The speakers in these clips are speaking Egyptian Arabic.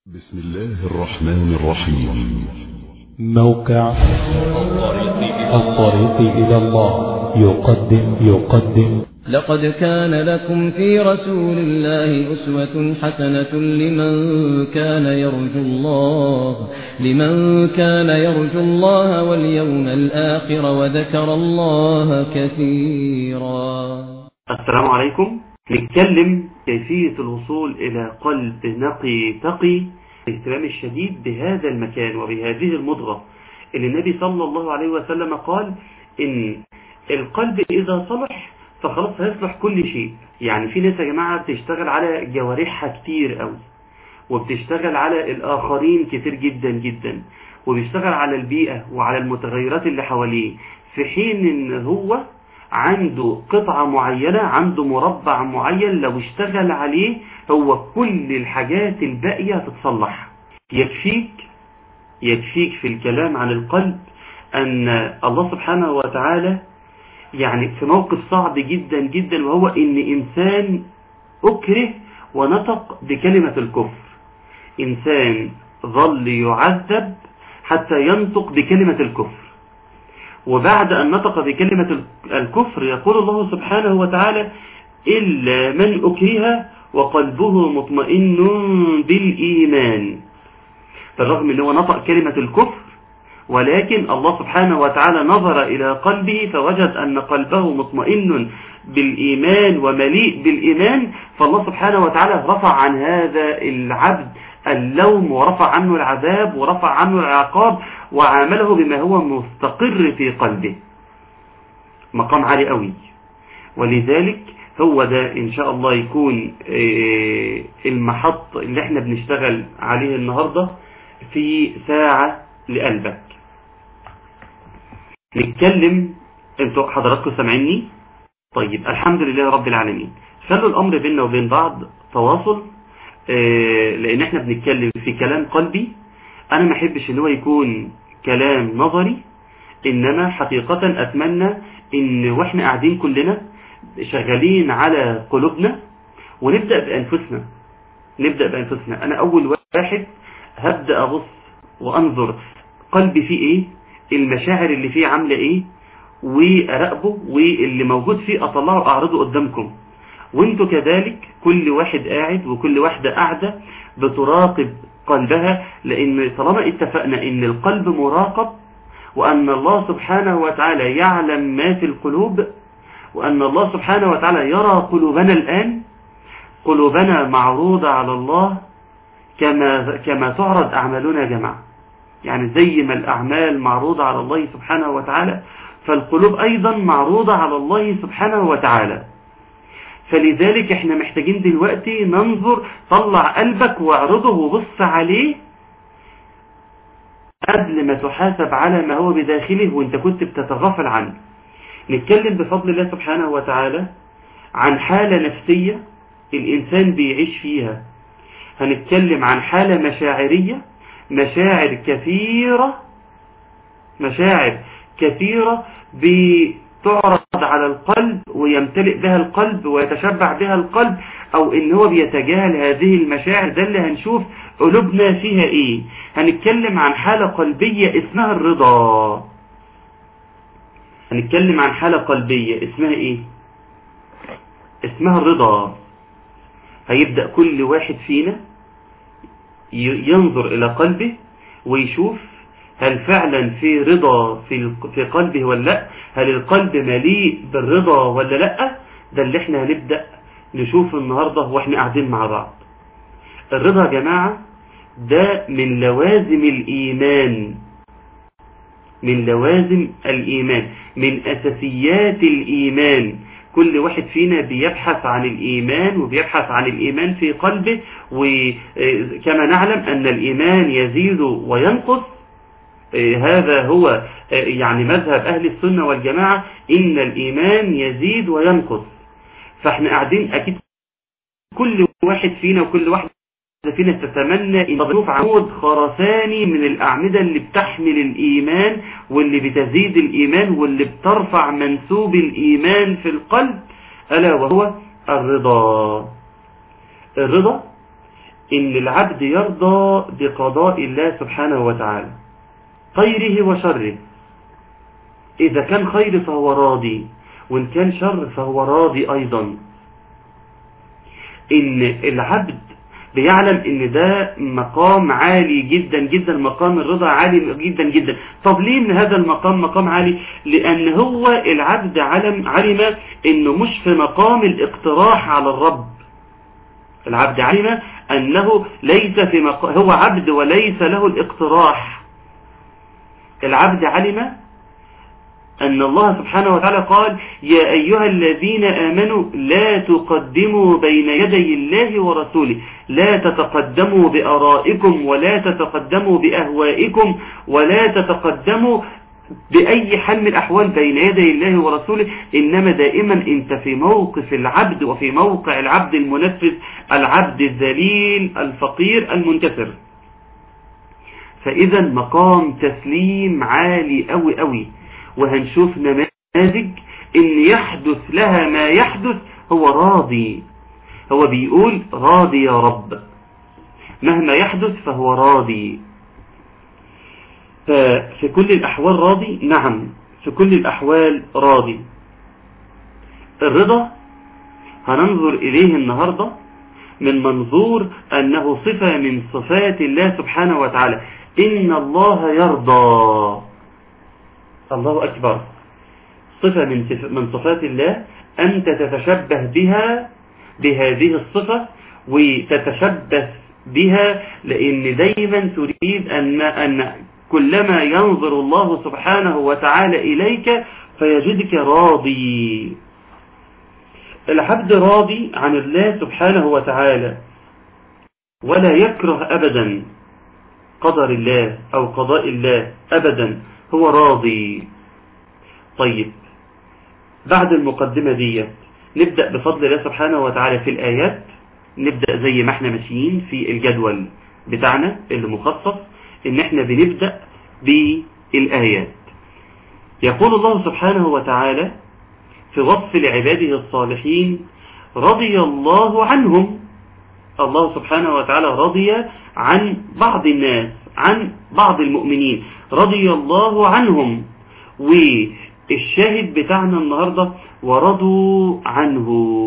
بسم الله الرحمن الرحيم موقع الطريق إلى الله يقدم يقدم لقد كان لكم في رسول الله أسوة حسنة لمن كان يرجو الله لمن كان يرجو الله واليوم الآخر وذكر الله كثيرا السلام عليكم نتكلم كيفية الوصول إلى قلب نقي تقي الاهتمام الشديد بهذا المكان وبهذه المضغة اللي النبي صلى الله عليه وسلم قال إن القلب إذا صلح فخلاص هيصلح كل شيء يعني في ناس يا جماعة بتشتغل على جوارحها كتير قوي وبتشتغل على الآخرين كتير جدا جدا وبيشتغل على البيئة وعلى المتغيرات اللي حواليه في حين ان هو عنده قطعة معينة عنده مربع معين لو اشتغل عليه هو كل الحاجات الباقية هتتصلح يكفيك يكفيك في الكلام عن القلب أن الله سبحانه وتعالى يعني في موقف صعب جدا جدا وهو ان انسان اكره ونطق بكلمة الكفر انسان ظل يعذب حتى ينطق بكلمة الكفر وبعد ان نطق بكلمة الكفر يقول الله سبحانه وتعالى إلا من أكره وقلبه مطمئن بالإيمان بالرغم أنه نطق كلمة الكفر ولكن الله سبحانه وتعالى نظر إلى قلبه فوجد أن قلبه مطمئن بالإيمان ومليء بالإيمان فالله سبحانه وتعالى رفع عن هذا العبد اللوم ورفع عنه العذاب ورفع عنه العقاب وعامله بما هو مستقر في قلبه مقام عالي قوي ولذلك هو ده إن شاء الله يكون المحط اللي احنا بنشتغل عليه النهاردة في ساعة لقلبك نتكلم انتوا حضراتكم سامعيني طيب الحمد لله رب العالمين خلوا الامر بيننا وبين بعض تواصل اه لان احنا بنتكلم في كلام قلبي انا ما احبش ان هو يكون كلام نظري انما حقيقة اتمنى ان واحنا قاعدين كلنا شغالين على قلوبنا ونبدأ بانفسنا نبدأ بانفسنا انا اول واحد هبدأ ابص وانظر قلبي فيه ايه المشاعر اللي فيه عاملة ايه واراقبه واللي موجود فيه اطلعه اعرضه قدامكم وانتوا كذلك كل واحد قاعد وكل واحدة قاعدة بتراقب قلبها لان طالما اتفقنا ان القلب مراقب وان الله سبحانه وتعالى يعلم ما في القلوب وان الله سبحانه وتعالى يرى قلوبنا الان قلوبنا معروضة على الله كما كما تعرض اعمالنا يا جماعه يعني زي ما الأعمال معروضة على الله سبحانه وتعالى فالقلوب أيضا معروضة على الله سبحانه وتعالى فلذلك احنا محتاجين دلوقتي ننظر طلع قلبك واعرضه وبص عليه قبل ما تحاسب على ما هو بداخله وانت كنت بتتغافل عنه نتكلم بفضل الله سبحانه وتعالى عن حالة نفسية الإنسان بيعيش فيها هنتكلم عن حالة مشاعرية مشاعر كثيرة مشاعر كثيرة بتعرض على القلب ويمتلئ بها القلب ويتشبع بها القلب او ان هو بيتجاهل هذه المشاعر ده اللي هنشوف قلوبنا فيها ايه هنتكلم عن حالة قلبية اسمها الرضا هنتكلم عن حالة قلبية اسمها ايه اسمها الرضا هيبدأ كل واحد فينا ينظر إلى قلبه ويشوف هل فعلا في رضا في في قلبه ولا لا هل القلب مليء بالرضا ولا لا ده اللي احنا هنبدأ نشوف النهاردة واحنا قاعدين مع بعض الرضا يا جماعة ده من لوازم الإيمان من لوازم الإيمان من أساسيات الإيمان كل واحد فينا بيبحث عن الإيمان وبيبحث عن الإيمان في قلبه وكما نعلم أن الإيمان يزيد وينقص هذا هو يعني مذهب أهل السنة والجماعة إن الإيمان يزيد وينقص فاحنا قاعدين أكيد كل واحد فينا وكل واحد فينا تتمنى ان تشوف عمود خرساني من الأعمدة اللي بتحمل الإيمان واللي بتزيد الإيمان واللي بترفع منسوب الإيمان في القلب ألا وهو الرضا الرضا إن العبد يرضى بقضاء الله سبحانه وتعالى خيره وشره إذا كان خير فهو راضي وإن كان شر فهو راضي أيضا إن العبد بيعلم ان ده مقام عالي جدا جدا مقام الرضا عالي جدا جدا طب ليه ان هذا المقام مقام عالي لان هو العبد علم علم انه مش في مقام الاقتراح على الرب العبد علم انه ليس في مقام هو عبد وليس له الاقتراح العبد علم أن الله سبحانه وتعالى قال يا أيها الذين آمنوا لا تقدموا بين يدي الله ورسوله لا تتقدموا بأرائكم ولا تتقدموا بأهوائكم ولا تتقدموا بأي حال من الأحوال بين يدي الله ورسوله إنما دائما أنت في موقف العبد وفي موقع العبد المنفذ العبد الذليل الفقير المنكسر فإذا مقام تسليم عالي أوي أوي وهنشوف نماذج ان يحدث لها ما يحدث هو راضي هو بيقول راضي يا رب مهما يحدث فهو راضي ففي كل الأحوال راضي نعم في كل الأحوال راضي الرضا هننظر إليه النهاردة من منظور أنه صفة من صفات الله سبحانه وتعالى إن الله يرضى الله أكبر صفة من من صفات الله أنت تتشبه بها بهذه الصفة وتتشبث بها لأن دايما تريد أن, أن كلما ينظر الله سبحانه وتعالى إليك فيجدك راضي العبد راضي عن الله سبحانه وتعالى ولا يكره أبدا قدر الله أو قضاء الله أبدا هو راضي طيب بعد المقدمة دي نبدأ بفضل الله سبحانه وتعالى في الآيات نبدأ زي ما احنا ماشيين في الجدول بتاعنا اللي مخصص ان احنا بنبدأ بالآيات يقول الله سبحانه وتعالى في وصف لعباده الصالحين رضي الله عنهم الله سبحانه وتعالى رضي عن بعض الناس عن بعض المؤمنين رضي الله عنهم والشاهد بتاعنا النهاردة ورضوا عنه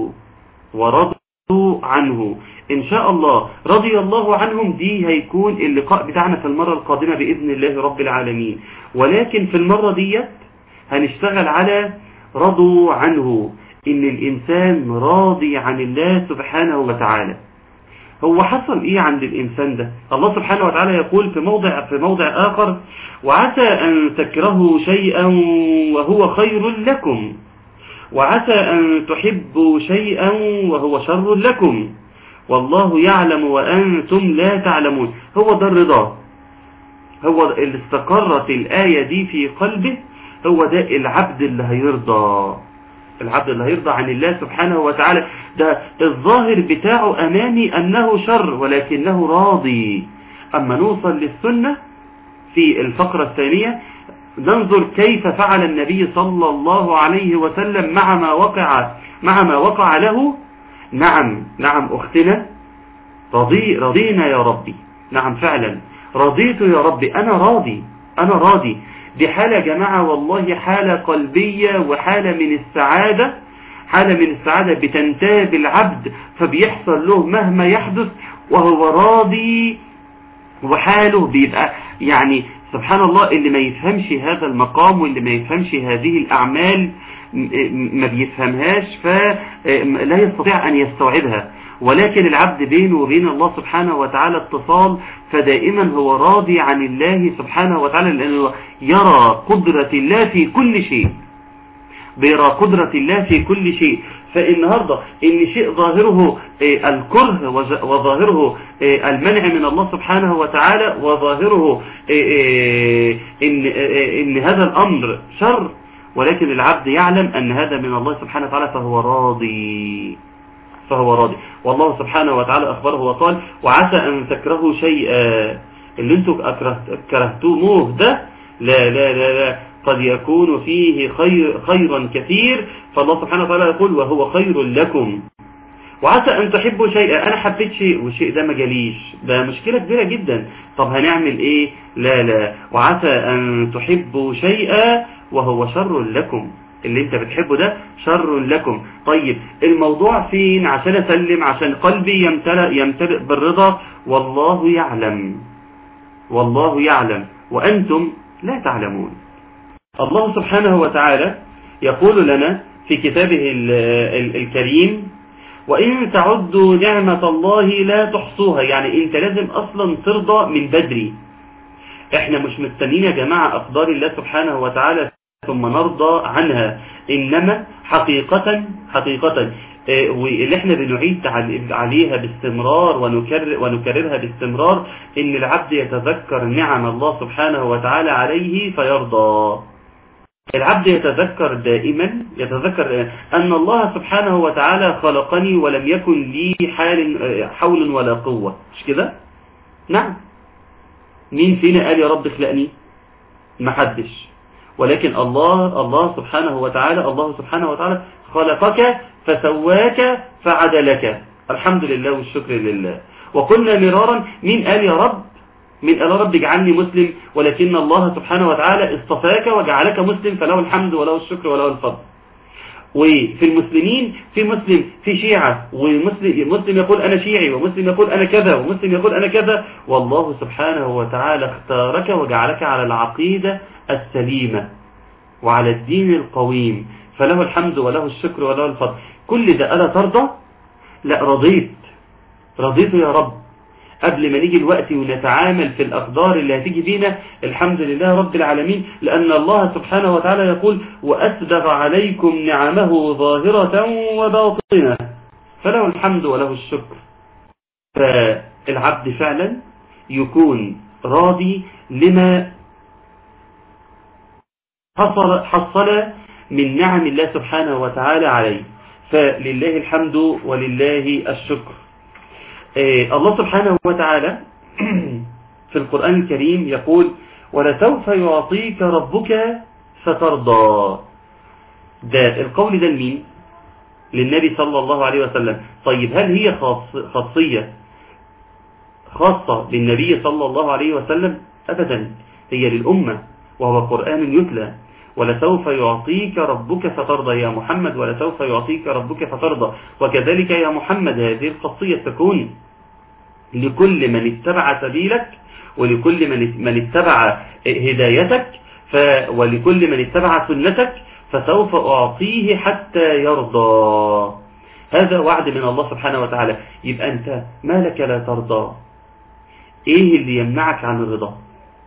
ورضوا عنه إن شاء الله رضي الله عنهم دي هيكون اللقاء بتاعنا في المرة القادمة بإذن الله رب العالمين ولكن في المرة ديت هنشتغل على رضوا عنه إن الإنسان راضي عن الله سبحانه وتعالى هو حصل ايه عند الانسان ده الله سبحانه وتعالى يقول في موضع في موضع اخر وعسى ان تكرهوا شيئا وهو خير لكم وعسى ان تحبوا شيئا وهو شر لكم والله يعلم وانتم لا تعلمون هو ده الرضا هو اللي استقرت الآية دي في قلبه هو ده العبد اللي هيرضى العبد اللي هيرضى عن الله سبحانه وتعالى ده الظاهر بتاعه أمامي أنه شر ولكنه راضي أما نوصل للسنة في الفقرة الثانية ننظر كيف فعل النبي صلى الله عليه وسلم مع ما وقع مع ما وقع له نعم نعم أختنا رضي رضينا يا ربي نعم فعلا رضيت يا ربي أنا راضي أنا راضي دي حالة يا جماعة والله حالة قلبية وحالة من السعادة حالة من السعادة بتنتاب العبد فبيحصل له مهما يحدث وهو راضي وحاله بيبقى يعني سبحان الله اللي ما يفهمش هذا المقام واللي ما يفهمش هذه الأعمال ما بيفهمهاش فلا يستطيع أن يستوعبها ولكن العبد بينه وبين الله سبحانه وتعالى اتصال فدائما هو راضي عن الله سبحانه وتعالى لأنه يرى قدرة الله في كل شيء بيرى قدرة الله في كل شيء فالنهاردة ان شيء ظاهره الكره وظاهره المنع من الله سبحانه وتعالى وظاهره ان, إن هذا الامر شر ولكن العبد يعلم ان هذا من الله سبحانه وتعالى فهو راضي فهو راضي والله سبحانه وتعالى أخبره وقال وعسى أن تكرهوا شيئا اللي انتم كرهتموه ده لا لا لا لا قد يكون فيه خير خيرا كثير فالله سبحانه وتعالى يقول وهو خير لكم وعسى أن تحبوا شيئا أنا حبيت شيء والشيء ده ما جاليش ده مشكلة كبيرة جدا طب هنعمل إيه لا لا وعسى أن تحبوا شيئا وهو شر لكم اللي انت بتحبه ده شر لكم طيب الموضوع فين عشان اسلم عشان قلبي يمتلئ يمتلئ بالرضا والله يعلم والله يعلم وأنتم لا تعلمون الله سبحانه وتعالى يقول لنا في كتابه ال ال الكريم وإن تعدوا نعمة الله لا تحصوها يعني انت لازم أصلا ترضى من بدري احنا مش مستنين يا جماعة أقدار الله سبحانه وتعالى ثم نرضى عنها إنما حقيقة حقيقة واللي احنا بنعيد عليها باستمرار ونكرر ونكررها باستمرار ان العبد يتذكر نعم الله سبحانه وتعالى عليه فيرضى العبد يتذكر دائما يتذكر أن الله سبحانه وتعالى خلقني ولم يكن لي حال حول ولا قوة مش كده نعم مين فينا قال يا رب اخلقني محدش ولكن الله الله سبحانه وتعالى الله سبحانه وتعالى خلقك فسواك فعدلك الحمد لله والشكر لله وقلنا مرارا مين قال يا رب من قال رب اجعلني مسلم ولكن الله سبحانه وتعالى اصطفاك وجعلك مسلم فله الحمد وله الشكر وله الفضل وفي المسلمين في مسلم في شيعة ومسلم مسلم يقول أنا شيعي ومسلم يقول أنا كذا ومسلم يقول أنا كذا والله سبحانه وتعالى اختارك وجعلك على العقيدة السليمة وعلى الدين القويم فله الحمد وله الشكر وله الفضل كل ده ألا ترضى لا رضيت رضيت يا رب قبل ما نيجي الوقت ونتعامل في الأقدار اللي هتيجي بينا الحمد لله رب العالمين لأن الله سبحانه وتعالى يقول وأسبغ عليكم نعمه ظاهرة وباطنة فله الحمد وله الشكر فالعبد فعلا يكون راضي لما حصل, حصل من نعم الله سبحانه وتعالى عليه فلله الحمد ولله الشكر الله سبحانه وتعالى في القرآن الكريم يقول ولسوف يعطيك ربك فترضى ده القول ده لمين للنبي صلى الله عليه وسلم طيب هل هي خاص خاصية خاصة بالنبي صلى الله عليه وسلم أبدا هي للأمة وهو قرآن يتلى ولسوف يعطيك ربك فترضى يا محمد ولسوف يعطيك ربك فترضى وكذلك يا محمد هذه الخاصية تكون لكل من اتبع سبيلك ولكل من من اتبع هدايتك ف ولكل من اتبع سنتك فسوف أعطيه حتى يرضى هذا وعد من الله سبحانه وتعالى يبقى أنت ما لك لا ترضى إيه اللي يمنعك عن الرضا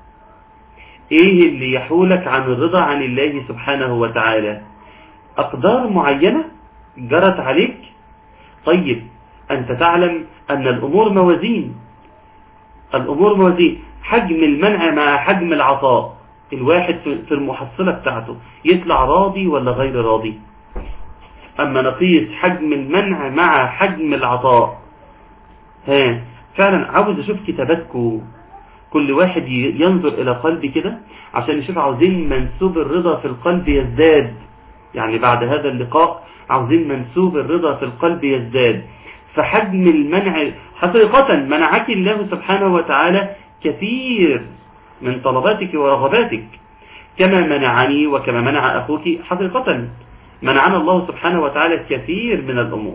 إيه اللي يحولك عن الرضا عن الله سبحانه وتعالى أقدار معينة جرت عليك طيب أنت تعلم أن الأمور موازين الأمور موازين حجم المنع مع حجم العطاء الواحد في المحصلة بتاعته يطلع راضي ولا غير راضي أما نقيس حجم المنع مع حجم العطاء ها فعلا عاوز أشوف كتاباتكم كل واحد ينظر إلى قلبي كده عشان يشوف عاوزين منسوب الرضا في القلب يزداد يعني بعد هذا اللقاء عاوزين منسوب الرضا في القلب يزداد فحجم المنع حقيقة منعك الله سبحانه وتعالى كثير من طلباتك ورغباتك كما منعني وكما منع أخوك حقيقة منعنا الله سبحانه وتعالى كثير من الأمور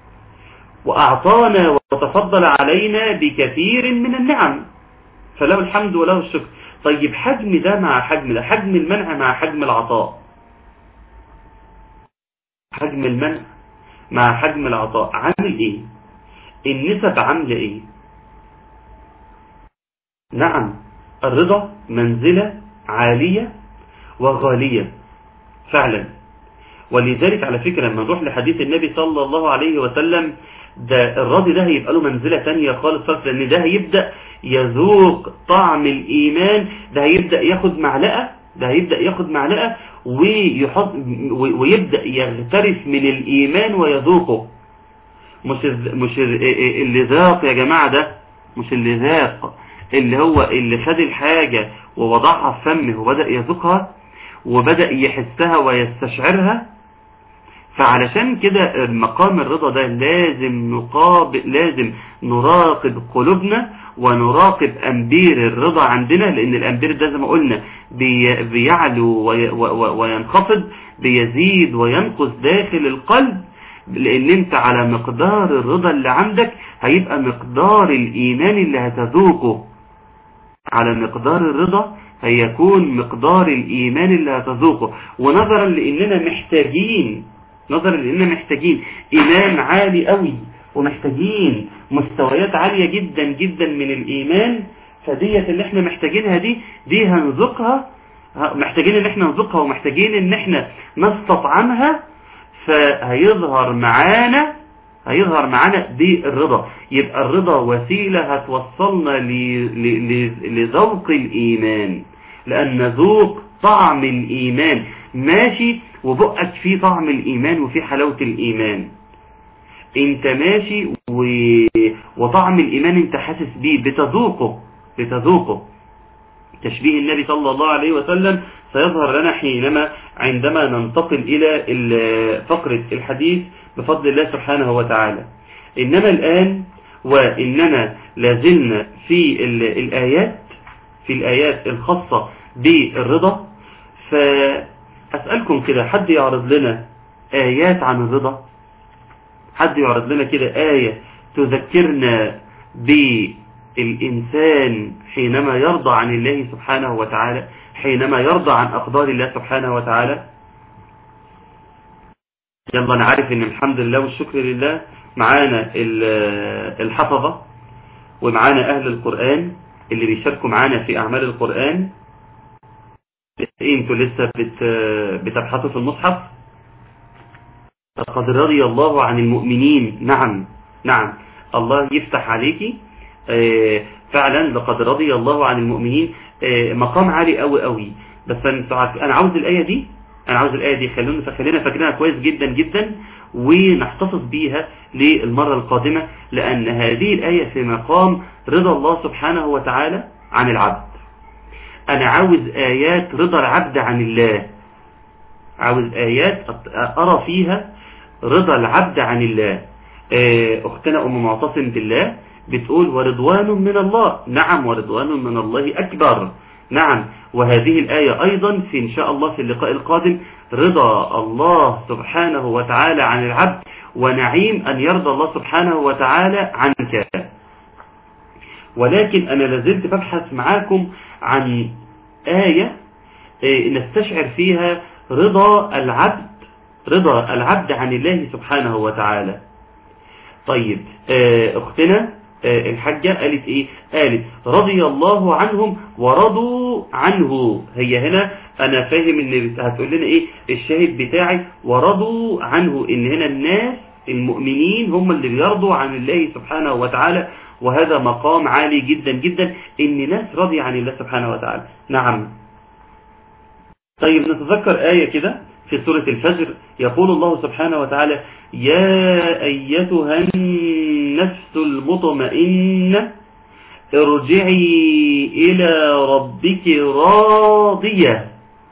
وأعطانا وتفضل علينا بكثير من النعم فله الحمد وله الشكر طيب حجم ده مع حجم ده حجم المنع مع حجم العطاء حجم المنع مع حجم العطاء عامل ايه النسب عامله ايه نعم الرضا منزلة عالية وغالية فعلا ولذلك على فكرة لما نروح لحديث النبي صلى الله عليه وسلم ده الراضي ده هيبقى له منزلة تانية خالص خالص لان ده هيبدأ يذوق طعم الإيمان ده هيبدأ ياخد معلقة ده هيبدأ ياخد معلقة ويحط ويبدأ يغترف من الإيمان ويذوقه مش مش اللي ذاق يا جماعة ده مش اللي ذاق اللي هو اللي خد الحاجة ووضعها في فمه وبدأ يذوقها وبدأ يحسها ويستشعرها فعلشان كده مقام الرضا ده لازم نقابل لازم نراقب قلوبنا ونراقب أنبير الرضا عندنا لأن الأنبير ده زي ما قلنا بي بيعلو وي وينخفض بيزيد وينقص داخل القلب لأن انت على مقدار الرضا اللي عندك هيبقى مقدار الإيمان اللي هتذوقه على مقدار الرضا هيكون مقدار الإيمان اللي هتذوقه ونظرا لأننا محتاجين نظرا لأننا محتاجين إيمان عالي قوي ومحتاجين مستويات عالية جدا جدا من الإيمان فديت اللي احنا محتاجينها دي دي هنذوقها محتاجين ان احنا نذوقها ومحتاجين ان احنا نستطعمها فهيظهر معانا هيظهر معانا بالرضا يبقى الرضا وسيلة هتوصلنا لذوق الإيمان لأن ذوق طعم الإيمان ماشي وبقك فيه طعم الإيمان وفيه حلاوة الإيمان انت ماشي و... وطعم الإيمان انت حاسس بيه بتذوقه بتذوقه تشبيه النبي صلى الله عليه وسلم سيظهر لنا حينما عندما ننتقل إلى فقرة الحديث بفضل الله سبحانه وتعالى إنما الآن وإننا لازلنا في الآيات في الآيات الخاصة بالرضا فأسألكم كده حد يعرض لنا آيات عن الرضا حد يعرض لنا كده آية تذكرنا بالإنسان حينما يرضى عن الله سبحانه وتعالى حينما يرضى عن أقدار الله سبحانه وتعالى يلا نعرف ان الحمد لله والشكر لله معانا الحفظة ومعانا أهل القرآن اللي بيشاركوا معانا في أعمال القرآن انتوا لسه بت بتبحثوا في المصحف لقد رضي الله عن المؤمنين نعم نعم الله يفتح عليكي فعلا لقد رضي الله عن المؤمنين مقام عالي قوي قوي بس انا عاوز الآية دي انا عاوز الآية دي خلونا خلينا فاكرينها كويس جدا جدا ونحتفظ بيها للمرة القادمة لأن هذه الآية في مقام رضا الله سبحانه وتعالى عن العبد أنا عاوز آيات رضا العبد عن الله عاوز آيات أرى فيها رضا العبد عن الله أختنا أم معتصم بالله بتقول ورضوان من الله نعم ورضوان من الله أكبر نعم وهذه الآية أيضا في إن شاء الله في اللقاء القادم رضا الله سبحانه وتعالى عن العبد ونعيم أن يرضى الله سبحانه وتعالى عنك ولكن أنا لازلت ببحث معاكم عن آية نستشعر فيها رضا العبد رضا العبد عن الله سبحانه وتعالى طيب أختنا الحجة قالت ايه قالت رضي الله عنهم ورضوا عنه هي هنا انا فاهم ان هتقول لنا ايه الشاهد بتاعي ورضوا عنه ان هنا الناس المؤمنين هم اللي بيرضوا عن الله سبحانه وتعالى وهذا مقام عالي جدا جدا ان ناس راضي عن الله سبحانه وتعالى نعم طيب نتذكر آية كده في سورة الفجر يقول الله سبحانه وتعالى يا أيتها النفس المطمئنة ارجعي إلى ربك راضية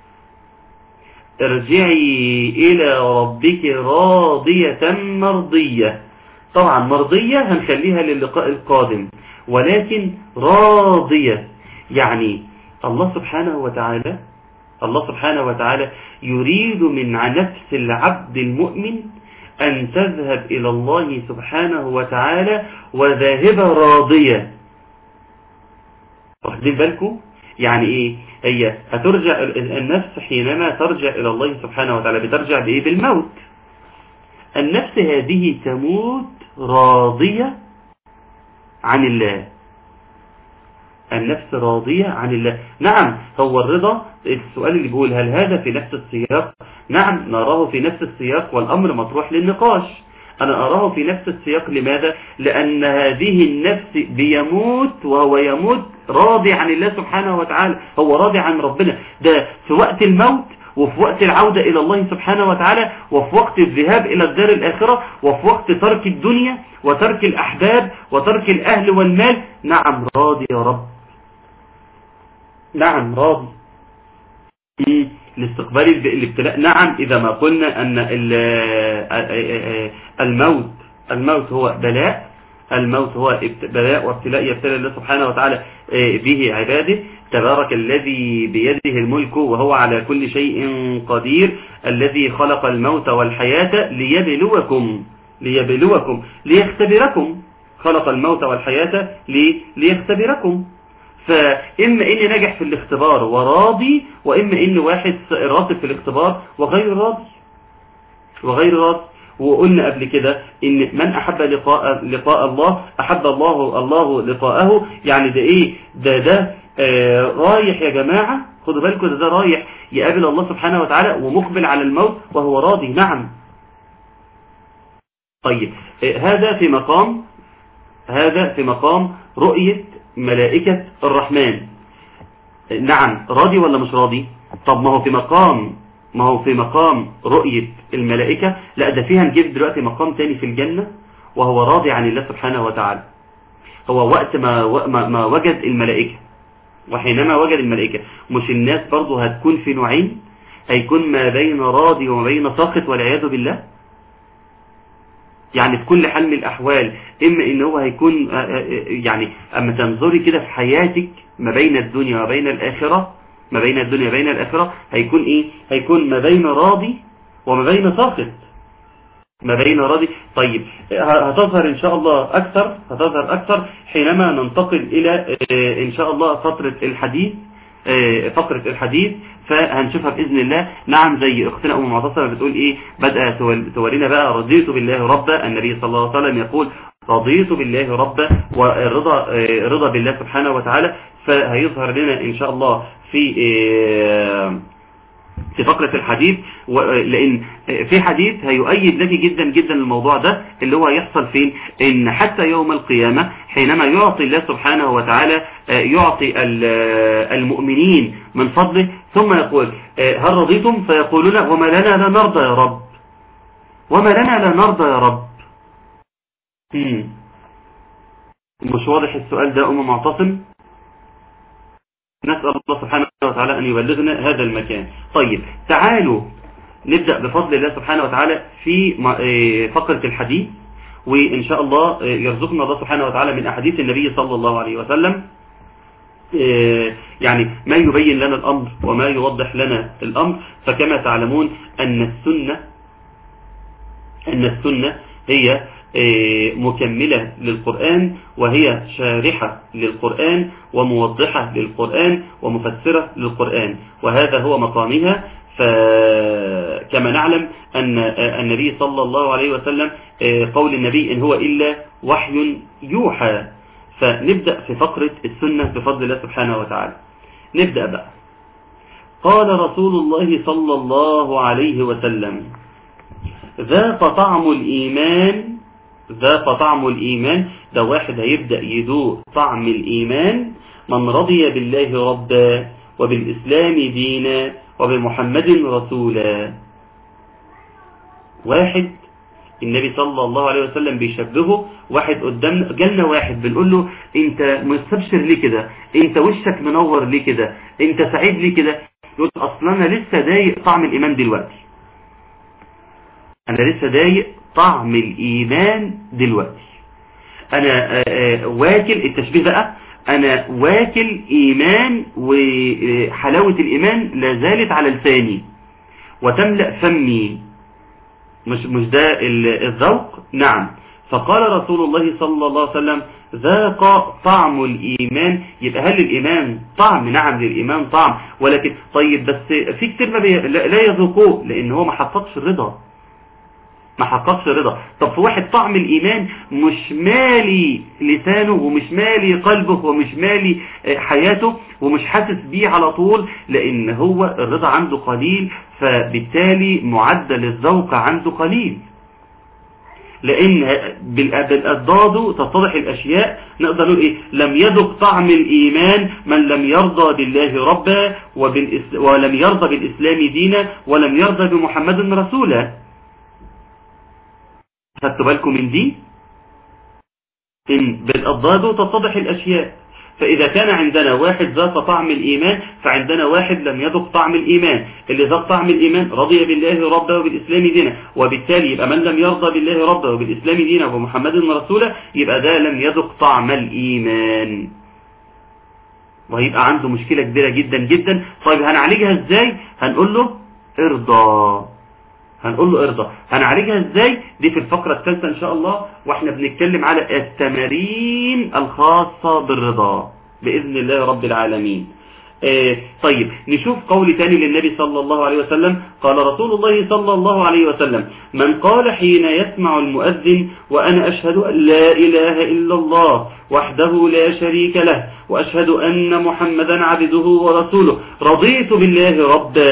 ارجعي إلى ربك راضية مرضية طبعا مرضية هنخليها للقاء القادم ولكن راضية يعني الله سبحانه وتعالى الله سبحانه وتعالى يريد من نفس العبد المؤمن أن تذهب إلى الله سبحانه وتعالى وذاهبة راضية واخدين بالكم يعني إيه هي هترجع النفس حينما ترجع إلى الله سبحانه وتعالى بترجع بإيه بالموت النفس هذه تموت راضية عن الله النفس راضية عن الله نعم هو الرضا السؤال اللي بيقول هل هذا في نفس السياق نعم نراه في نفس السياق والأمر مطروح للنقاش أنا أراه في نفس السياق لماذا لأن هذه النفس بيموت وهو يموت راضي عن الله سبحانه وتعالى هو راضي عن ربنا ده في وقت الموت وفي وقت العودة إلى الله سبحانه وتعالى وفي وقت الذهاب إلى الدار الآخرة وفي وقت ترك الدنيا وترك الأحباب وترك الأهل والمال نعم راضي يا رب نعم راضي لاستقبال الابتلاء نعم إذا ما قلنا أن الموت الموت هو بلاء الموت هو بلاء وابتلاء يبتلى الله سبحانه وتعالى به عباده تبارك الذي بيده الملك وهو على كل شيء قدير الذي خلق الموت والحياة ليبلوكم ليبلوكم ليختبركم خلق الموت والحياة ليختبركم فإما إني نجح في الاختبار وراضي وإما إن واحد راسب في الاختبار وغير راضي وغير راضي وقلنا قبل كده إن من أحب لقاء, لقاء الله أحب الله الله لقاءه يعني ده إيه ده ده آه رايح يا جماعة خدوا بالكم ده, ده رايح يقابل الله سبحانه وتعالى ومقبل على الموت وهو راضي نعم طيب آه هذا في مقام هذا في مقام رؤية ملائكة الرحمن نعم راضي ولا مش راضي طب ما هو في مقام ما هو في مقام رؤية الملائكة لا ده فيها نجيب دلوقتي مقام تاني في الجنة وهو راضي عن الله سبحانه وتعالى هو وقت ما, ما وجد الملائكة وحينما وجد الملائكة مش الناس برضو هتكون في نوعين هيكون ما بين راضي وما بين ساخط والعياذ بالله يعني في كل حال من الأحوال إما إن هو هيكون يعني أما تنظري كده في حياتك ما بين الدنيا وبين الآخرة ما بين الدنيا وبين الآخرة هيكون إيه هيكون ما بين راضي وما بين ساخط ما بين راضي طيب هتظهر إن شاء الله أكثر هتظهر أكثر حينما ننتقل إلى إن شاء الله فترة الحديث فقرة الحديث فهنشوفها بإذن الله نعم زي اختنا أم معتصمة بتقول إيه بدأ تورينا بقى رضيت بالله ربا النبي صلى الله عليه وسلم يقول رضيت بالله ربا والرضا رضا بالله سبحانه وتعالى فهيظهر لنا إن شاء الله في في فقرة الحديث لأن في حديث هيؤيد لك جدا جدا الموضوع ده اللي هو يحصل فين إن حتى يوم القيامة حينما يعطي الله سبحانه وتعالى يعطي المؤمنين من فضله ثم يقول هل رضيتم فيقولون وما لنا لا نرضى يا رب وما لنا لا نرضى يا رب مش واضح السؤال ده أم معتصم نسأل الله سبحانه وتعالى أن يبلغنا هذا المكان طيب تعالوا نبدأ بفضل الله سبحانه وتعالى في فقرة الحديث وإن شاء الله يرزقنا الله سبحانه وتعالى من أحاديث النبي صلى الله عليه وسلم يعني ما يبين لنا الأمر وما يوضح لنا الأمر فكما تعلمون أن السنة أن السنة هي مكملة للقرآن وهي شارحة للقرآن وموضحة للقرآن ومفسرة للقرآن وهذا هو مقامها فكما نعلم أن النبي صلى الله عليه وسلم قول النبي إن هو إلا وحي يوحى فنبدأ في فقرة السنة بفضل الله سبحانه وتعالى نبدأ بقى قال رسول الله صلى الله عليه وسلم ذاق طعم الإيمان ذاق طعم الإيمان ده واحد هيبدأ يدوق طعم الإيمان من رضي بالله ربا وبالإسلام دينا وبمحمد رسولا واحد النبي صلى الله عليه وسلم بيشبهه واحد قدامنا جالنا واحد بنقول له انت مستبشر ليه كده انت وشك منور ليه كده انت سعيد ليه كده يقول اصلا انا لسه ضايق طعم الايمان دلوقتي انا لسه ضايق طعم الإيمان دلوقتي أنا واكل التشبيه بقى أنا واكل إيمان وحلاوة الإيمان لا زالت على لساني وتملأ فمي مش, مش ده الذوق نعم فقال رسول الله صلى الله عليه وسلم ذاق طعم الإيمان يبقى هل الإيمان طعم نعم للإيمان طعم ولكن طيب بس في كتير ما بي... لا يذوقوه لأن هو ما حققش الرضا ما حققش رضا طب في واحد طعم الإيمان مش مالي لسانه ومش مالي قلبه ومش مالي حياته ومش حاسس بيه على طول لأن هو الرضا عنده قليل فبالتالي معدل الذوق عنده قليل لأن بالأضداد تتضح الأشياء نقدر نقول إيه لم يذق طعم الإيمان من لم يرضى بالله ربا ولم يرضى بالإسلام دينا ولم يرضى بمحمد رسولا خدتوا بالكم من دي إن بالأضداد تتضح الأشياء فإذا كان عندنا واحد ذاق طعم الإيمان فعندنا واحد لم يذق طعم الإيمان اللي ذاق طعم الإيمان رضي بالله ربا وبالإسلام دينا وبالتالي يبقى من لم يرضى بالله ربا وبالإسلام دينا ومحمد رسوله يبقى ده لم يذق طعم الإيمان وهيبقى عنده مشكلة كبيرة جدا جدا طيب هنعالجها ازاي هنقول له ارضى هنقول له ارضى هنعالجها ازاي دي في الفقرة الثالثة ان شاء الله واحنا بنتكلم على التمارين الخاصة بالرضا بإذن الله رب العالمين آه طيب نشوف قول تاني للنبي صلى الله عليه وسلم قال رسول الله صلى الله عليه وسلم من قال حين يسمع المؤذن وأنا أشهد أن لا إله إلا الله وحده لا شريك له وأشهد أن محمدا عبده ورسوله رضيت بالله ربا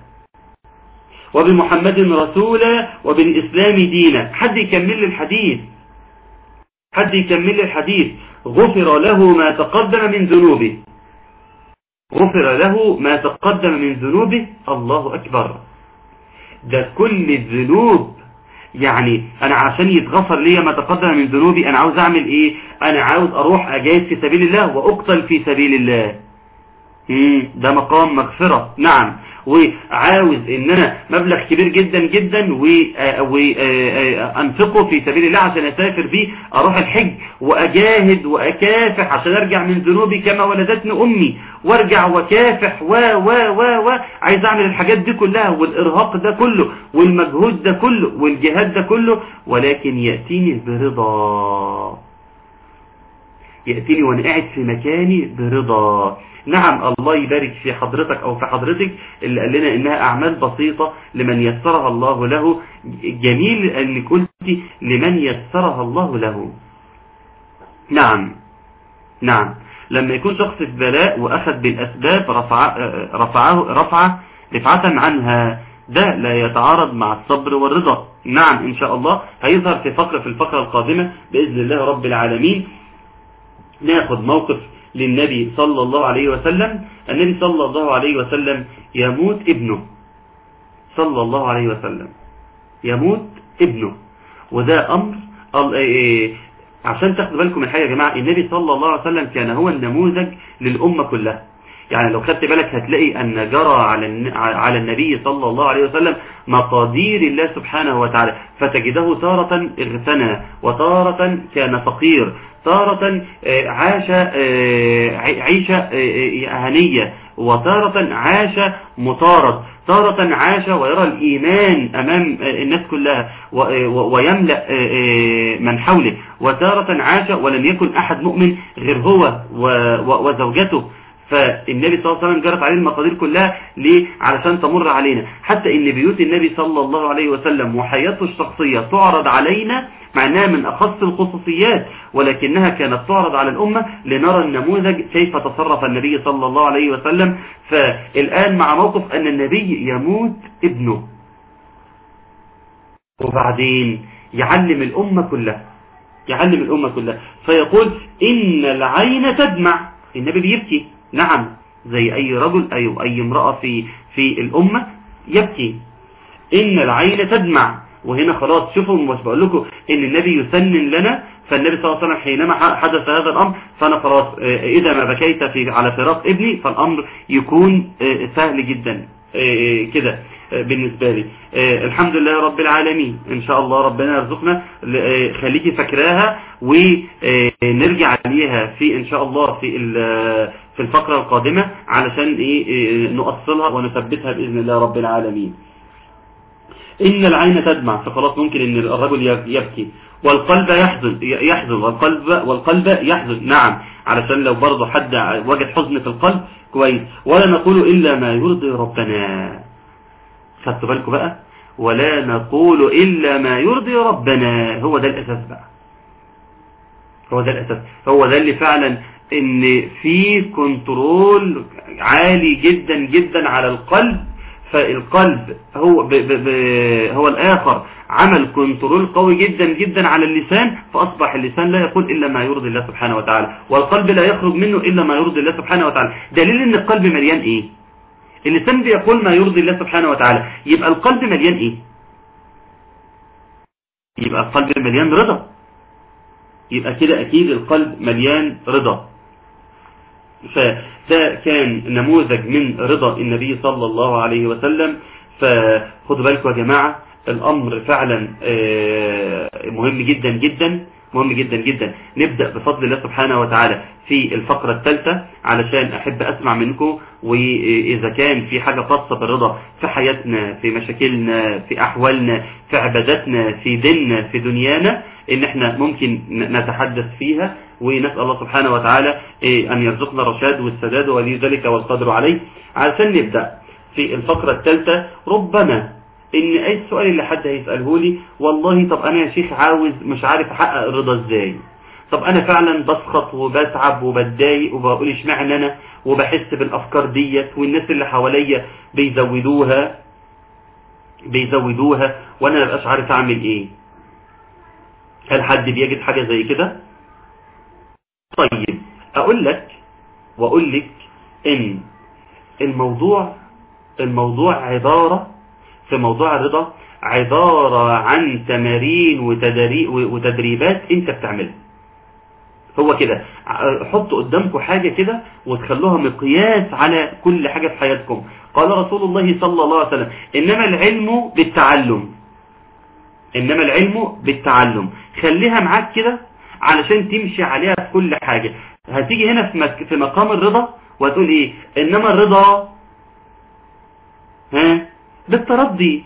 وبمحمد رسولا وبالإسلام دينا حد يكمل لي الحديث حد يكمل لي الحديث غفر له ما تقدم من ذنوبه غفر له ما تقدم من ذنوبه الله أكبر ده كل الذنوب يعني أنا عشان يتغفر لي ما تقدم من ذنوبي أنا عاوز أعمل إيه أنا عاوز أروح أجاهد في سبيل الله وأقتل في سبيل الله ده مقام مغفرة نعم وعاوز ان انا مبلغ كبير جدا جدا وانفقه في سبيل الله عشان اسافر بيه اروح الحج واجاهد واكافح عشان ارجع من ذنوبي كما ولدتني امي وارجع وكافح و و و و عايز اعمل الحاجات دي كلها والارهاق ده كله والمجهود ده كله والجهاد ده كله ولكن يأتيني برضا يأتيني وانا قاعد في مكاني برضا نعم الله يبارك في حضرتك او في حضرتك اللي قال لنا انها اعمال بسيطة لمن يسرها الله له جميل انك قلت لمن يسرها الله له نعم نعم لما يكون شخص في بلاء واخذ بالاسباب رفع رفعه رفعه رفعة عنها ده لا يتعارض مع الصبر والرضا نعم ان شاء الله هيظهر في فقرة في الفقرة القادمة باذن الله رب العالمين ناخد موقف للنبي صلى الله عليه وسلم النبي صلى الله عليه وسلم يموت ابنه صلى الله عليه وسلم يموت ابنه وده أمر عشان تاخدوا بالكم من حاجة يا جماعة النبي صلى الله عليه وسلم كان هو النموذج للأمة كلها يعني لو خدت بالك هتلاقي أن جرى على على النبي صلى الله عليه وسلم مقادير الله سبحانه وتعالى فتجده تارة اغتنى وتارة كان فقير تارة عاش عيشة هنية وتارة عاش مطارد تارة عاش ويرى الإيمان أمام الناس كلها ويملأ من حوله وتارة عاش ولم يكن أحد مؤمن غير هو وزوجته فالنبي صلى الله عليه وسلم جرت عليه المقادير كلها ليه علشان تمر علينا حتى ان بيوت النبي صلى الله عليه وسلم وحياته الشخصية تعرض علينا مع انها من اخص الخصوصيات ولكنها كانت تعرض على الامة لنرى النموذج كيف تصرف النبي صلى الله عليه وسلم فالان مع موقف ان النبي يموت ابنه وبعدين يعلم الامة كلها يعلم الامة كلها فيقول ان العين تدمع النبي بيبكي نعم زي أي رجل أي أي امرأة في في الأمة يبكي إن العين تدمع وهنا خلاص شوفوا مش بقول لكم إن النبي يسنن لنا فالنبي صلى الله عليه وسلم حينما حدث هذا الأمر فأنا خلاص إذا ما بكيت في على فراق ابني فالأمر يكون سهل جدا كده بالنسبة لي الحمد لله رب العالمين ان شاء الله ربنا يرزقنا خليكي فاكراها ونرجع عليها في ان شاء الله في في الفقرة القادمة علشان ايه نؤصلها ونثبتها بإذن الله رب العالمين إن العين تدمع فخلاص ممكن إن الرجل يبكي والقلب يحزن يحزن والقلب والقلب يحزن نعم علشان لو برضه حد وجد حزن في القلب كويس ولا نقول إلا ما يرضي ربنا خدتوا بالكم بقى ولا نقول إلا ما يرضي ربنا هو ده الأساس بقى هو ده الأساس هو ده اللي فعلا ان في كنترول عالي جدا جدا على القلب فالقلب هو ب ب ب هو الآخر عمل كنترول قوي جدا جدا على اللسان فأصبح اللسان لا يقول إلا ما يرضي الله سبحانه وتعالى والقلب لا يخرج منه إلا ما يرضي الله سبحانه وتعالى دليل ان القلب مليان ايه اللسان بيقول ما يرضي الله سبحانه وتعالى يبقى القلب مليان ايه يبقى القلب مليان رضا يبقى كده اكيد القلب مليان رضا فده كان نموذج من رضا النبي صلى الله عليه وسلم فخدوا بالكم يا جماعة الأمر فعلا آه، مهم جدا جدا مهم جدا جدا نبدأ بفضل الله سبحانه وتعالى في الفقرة الثالثة علشان أحب أسمع منكم وإذا كان في حاجة خاصة بالرضا في حياتنا في مشاكلنا في أحوالنا في عباداتنا في ديننا في دنيانا إن احنا ممكن نتحدث فيها ونسأل الله سبحانه وتعالى إيه، أن يرزقنا الرشاد والسداد ولي ذلك والقدر عليه علشان نبدأ في الفقرة الثالثة ربما ان اي السؤال اللي حد هيسأله لي والله طب انا يا شيخ عاوز مش عارف احقق الرضا ازاي طب انا فعلا بسخط وبتعب وبتضايق وبقول اشمعنى انا وبحس بالافكار ديت والناس اللي حواليا بيزودوها بيزودوها وانا مبقاش عارف اعمل ايه هل حد بيجد حاجة زي كده طيب اقول لك واقول لك ان الموضوع الموضوع عبارة في موضوع الرضا عبارة عن تمارين وتدري- وتدريبات انت بتعملها هو كده ع- حطوا قدامكم حاجة كده وتخلوها مقياس على كل حاجة في حياتكم قال رسول الله صلى الله عليه وسلم إنما العلم بالتعلم إنما العلم بالتعلم خليها معاك كده علشان تمشي عليها في كل حاجة هتيجي هنا في, مك... في مقام الرضا وهتقول ايه انما الرضا ها بالترضي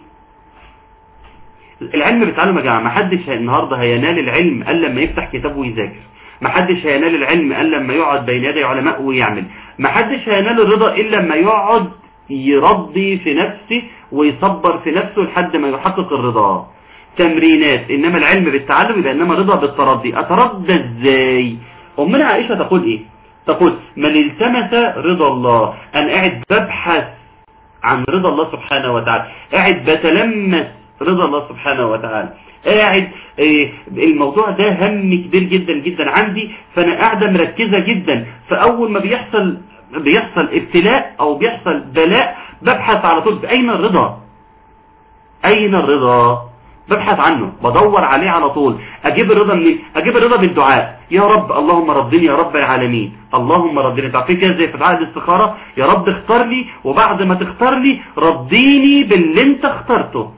العلم بالتعلم يا جماعه ما حدش النهارده هينال العلم الا لما يفتح كتاب ويذاكر ما حدش هينال العلم الا لما يقعد بين يدي علماء ويعمل ما حدش هينال الرضا الا لما يقعد يرضي في نفسه ويصبر في نفسه لحد ما يحقق الرضا تمرينات انما العلم بالتعلم يبقى انما الرضا بالترضي اترضى ازاي امنا عائشه تقول ايه تقول من التمس رضا الله انا قاعد ببحث عن رضا الله سبحانه وتعالى قاعد بتلمس رضا الله سبحانه وتعالى قاعد إيه الموضوع ده هم كبير جدا جدا عندي فانا قاعده مركزه جدا فاول ما بيحصل بيحصل ابتلاء او بيحصل بلاء ببحث على طول اين الرضا اين الرضا ببحث عنه بدور عليه على طول اجيب الرضا منين اجيب الرضا بالدعاء يا رب اللهم رضني يا رب العالمين اللهم رضني تعرفين كده زي في دعاء الاستخاره يا رب اختار لي وبعد ما تختار لي رضيني باللي انت اخترته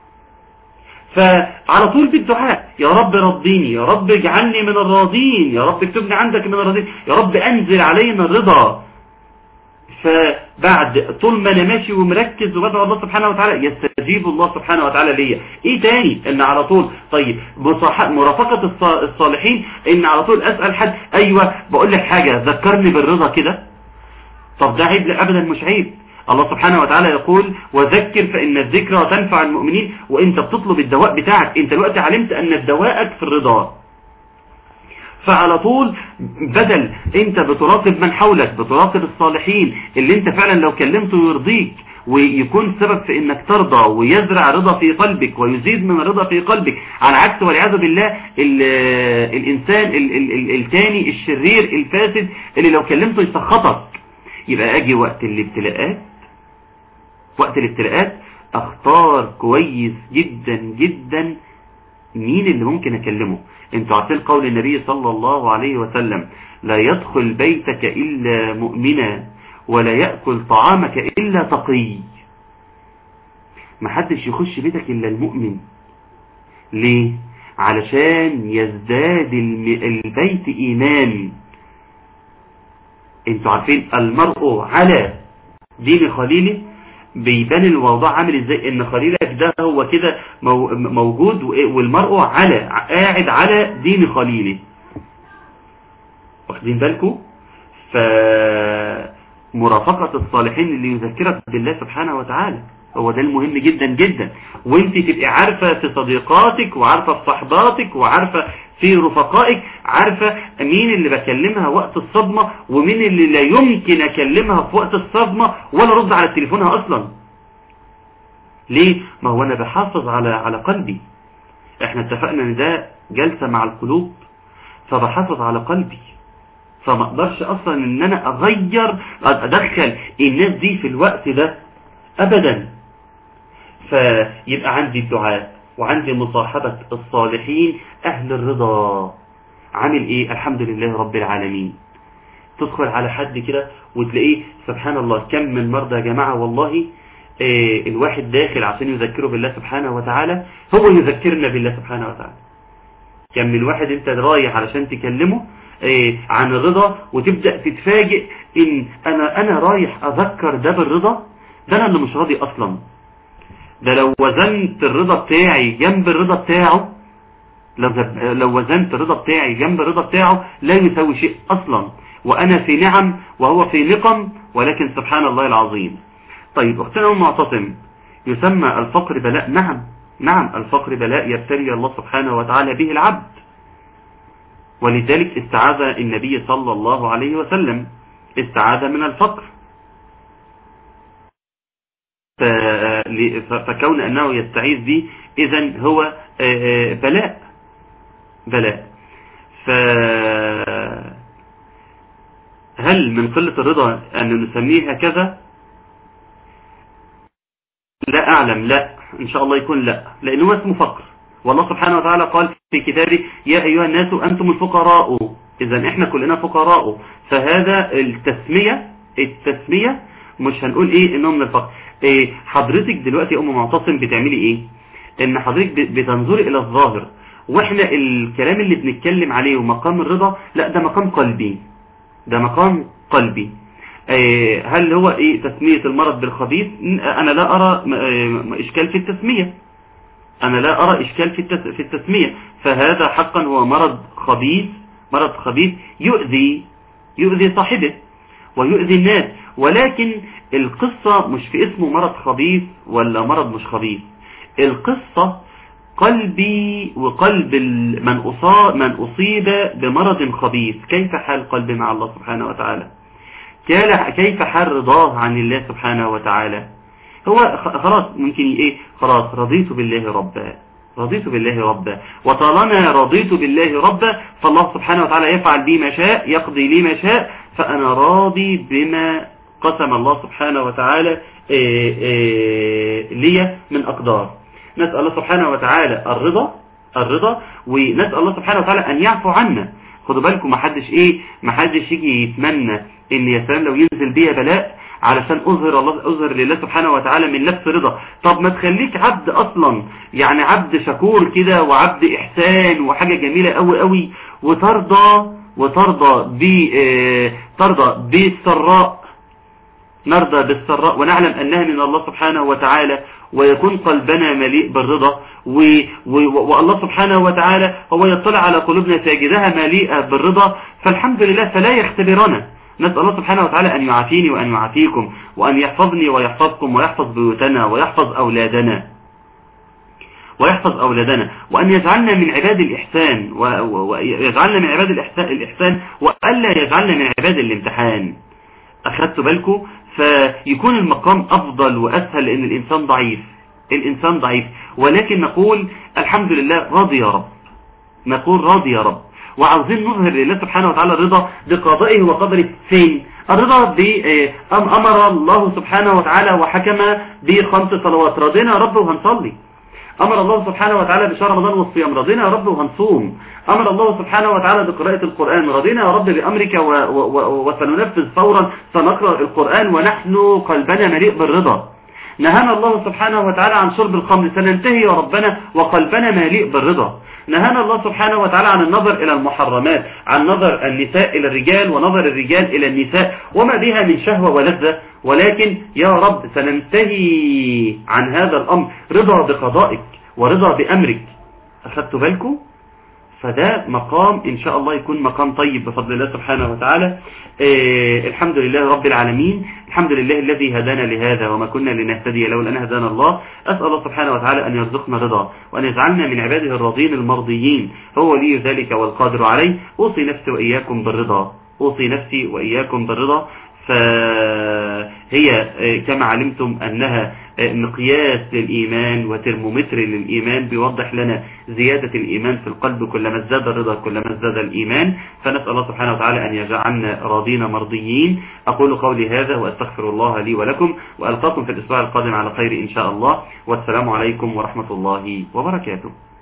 فعلى طول بالدعاء يا رب رضيني يا رب اجعلني من الراضين يا رب اكتبني عندك من الراضين يا رب انزل علينا الرضا فبعد طول ما انا ماشي ومركز وبدعو الله سبحانه وتعالى يستجيب الله سبحانه وتعالى ليا ايه تاني ان على طول طيب مصاح- مرافقة الص- الصالحين ان على طول اسأل حد ايوه بقول لك حاجة ذكرني بالرضا كده طب ده عيب لا ابدا مش عيب الله سبحانه وتعالى يقول وذكر فإن الذكرى تنفع المؤمنين وانت بتطلب الدواء بتاعك انت دلوقتي علمت ان دواءك في الرضا فعلى طول بدل انت بتراقب من حولك بتراقب الصالحين اللي انت فعلا لو كلمته يرضيك ويكون سبب في انك ترضى ويزرع رضا في قلبك ويزيد من الرضا في قلبك على عكس والعياذ بالله ال- الانسان ال- ال- ال- التاني الشرير الفاسد اللي لو كلمته يسخطك يبقى اجي وقت الابتلاءات وقت الابتلاءات اختار كويس جدا جدا مين اللي ممكن اكلمه انتوا عارفين قول النبي صلى الله عليه وسلم لا يدخل بيتك الا مؤمنا ولا يأكل طعامك الا تقي محدش يخش بيتك الا المؤمن ليه علشان يزداد الم- البيت ايمان انتوا عارفين المرء على دين خليله بيبان الموضوع عامل ازاي ان خليلك ده هو كده مو- موجود و- والمرء على قاعد على دين خليله واخدين بالكم فمرافقة الصالحين اللي يذكرك بالله سبحانه وتعالى هو ده المهم جدا جدا وانت تبقي عارفة في صديقاتك وعارفة في صحباتك وعارفة في رفقائك عارفة مين اللي بكلمها وقت الصدمة ومين اللي لا يمكن اكلمها في وقت الصدمة ولا رد على تليفونها اصلا ليه ما هو انا بحافظ على على قلبي احنا اتفقنا ان ده جلسة مع القلوب فبحافظ على قلبي فما اقدرش اصلا ان انا اغير ادخل الناس دي في الوقت ده ابدا فيبقى عندي الدعاء وعندي مصاحبة الصالحين اهل الرضا عامل ايه الحمد لله رب العالمين تدخل على حد كده وتلاقيه سبحان الله كم من مرضى يا جماعة والله آه، الواحد داخل عشان يذكره بالله سبحانه وتعالى هو يذكرنا بالله سبحانه وتعالى كم من واحد انت رايح علشان تكلمه آه، عن الرضا وتبدأ تتفاجئ ان انا انا رايح اذكر ده بالرضا ده انا اللي مش راضي اصلا ده لو وزنت الرضا بتاعي جنب الرضا بتاعه لو لو وزنت الرضا بتاعي جنب الرضا بتاعه لا يساوي شيء اصلا وانا في نعم وهو في نقم ولكن سبحان الله العظيم طيب اختنا ام معتصم يسمى الفقر بلاء نعم نعم الفقر بلاء يبتلي الله سبحانه وتعالى به العبد ولذلك استعاذ النبي صلى الله عليه وسلم استعاذ من الفقر ف- ل- ف- فكون أنه يستعيذ به إذا هو آه، آه، بلاء بلاء ف هل من قلة الرضا أن نسميه هكذا لا أعلم لا إن شاء الله يكون لا لأنه اسمه فقر والله سبحانه وتعالى قال في كتابه يا أيها الناس أنتم الفقراء إذا إحنا كلنا فقراء فهذا التسمية التسمية مش هنقول إيه إنه من الفقر إيه حضرتك دلوقتي يا أم معتصم بتعملي إيه إن حضرتك ب- بتنظري إلى الظاهر وإحنا الكلام اللي بنتكلم عليه ومقام الرضا لا ده مقام قلبي ده مقام قلبي آه، هل هو ايه تسمية المرض بالخبيث ن- انا لا ارى م- آه، اشكال في التسمية انا لا ارى اشكال في التس- في التسمية فهذا حقا هو مرض خبيث مرض خبيث يؤذي يؤذي صاحبه ويؤذي الناس ولكن القصة مش في اسمه مرض خبيث ولا مرض مش خبيث القصة قلبي وقلب ال- من أصاب, من أصيب بمرض خبيث كيف حال قلبي مع الله سبحانه وتعالى كال- كيف حال رضاه عن الله سبحانه وتعالى هو خ- خلاص ممكن ايه خلاص رضيت بالله ربا رضيت بالله ربا وطالما رضيت بالله ربا فالله سبحانه وتعالى يفعل بي ما شاء يقضي لي ما شاء فأنا راضي بما قسم الله سبحانه وتعالى إيه إيه لي من أقدار نسأل الله سبحانه وتعالى الرضا الرضا ونسأل الله سبحانه وتعالى أن يعفو عنا خدوا بالكم ما حدش ايه ما حدش يجي يتمنى ان يا سلام لو ينزل بيا بلاء علشان اظهر الله اظهر لله سبحانه وتعالى من نفس رضا طب ما تخليك عبد اصلا يعني عبد شكور كده وعبد احسان وحاجة جميلة قوي قوي وترضى وترضى ب آه، ترضى بالسراء نرضى بالسراء ونعلم أنها من الله سبحانه وتعالى ويكون قلبنا مليء بالرضا و... و... والله سبحانه وتعالى هو يطلع على قلوبنا ساجدها مليئة بالرضا فالحمد لله فلا يختبرنا نسأل الله سبحانه وتعالى أن يعافيني وأن يعافيكم وأن يحفظني ويحفظكم ويحفظ بيوتنا ويحفظ أولادنا ويحفظ أولادنا وأن يجعلنا من عباد الإحسان و- و- ويجعلنا من عباد الإحسان, الإحسان وألا يجعلنا من عباد الامتحان أخذت بالكم فيكون المقام أفضل وأسهل لأن الإنسان ضعيف الإنسان ضعيف ولكن نقول الحمد لله راضي يا رب نقول راضي يا رب وعاوزين نظهر لله سبحانه وتعالى الرضا بقضائه وقدره فين الرضا ب آه، أم أمر الله سبحانه وتعالى وحكم بخمس صلوات رضينا يا رب وهنصلي أمر الله سبحانه وتعالى بشهر رمضان والصيام رضينا يا رب وهنصوم أمر الله سبحانه وتعالى بقراءة القرآن رضينا يا رب بأمرك و و و وسننفذ فورا سنقرأ القرآن ونحن قلبنا مليء بالرضا نهانا الله سبحانه وتعالى عن شرب الخمر سننتهي يا ربنا وقلبنا مليء بالرضا نهانا الله سبحانه وتعالى عن النظر إلى المحرمات عن نظر النساء إلى الرجال ونظر الرجال إلى النساء وما بها من شهوة ولذة ولكن يا رب سننتهي عن هذا الأمر رضا بقضائك ورضا بأمرك أخذت بالكم فده مقام إن شاء الله يكون مقام طيب بفضل الله سبحانه وتعالى آه الحمد لله رب العالمين الحمد لله الذي هدانا لهذا وما كنا لنهتدي لولا أن هدانا الله أسأل الله سبحانه وتعالى أن يرزقنا رضا وأن يجعلنا من عباده الراضين المرضيين هو ولي ذلك والقادر عليه أوصي نفسي وإياكم بالرضا أوصي نفسي وإياكم بالرضا فهي آه، كما علمتم أنها آه، مقياس للإيمان وترمومتر للإيمان بيوضح لنا زيادة الإيمان في القلب كلما ازداد الرضا كلما ازداد الإيمان فنسأل الله سبحانه وتعالى أن يجعلنا راضين مرضيين أقول قولي هذا وأستغفر الله لي ولكم وألقاكم في الأسبوع القادم على خير إن شاء الله والسلام عليكم ورحمة الله وبركاته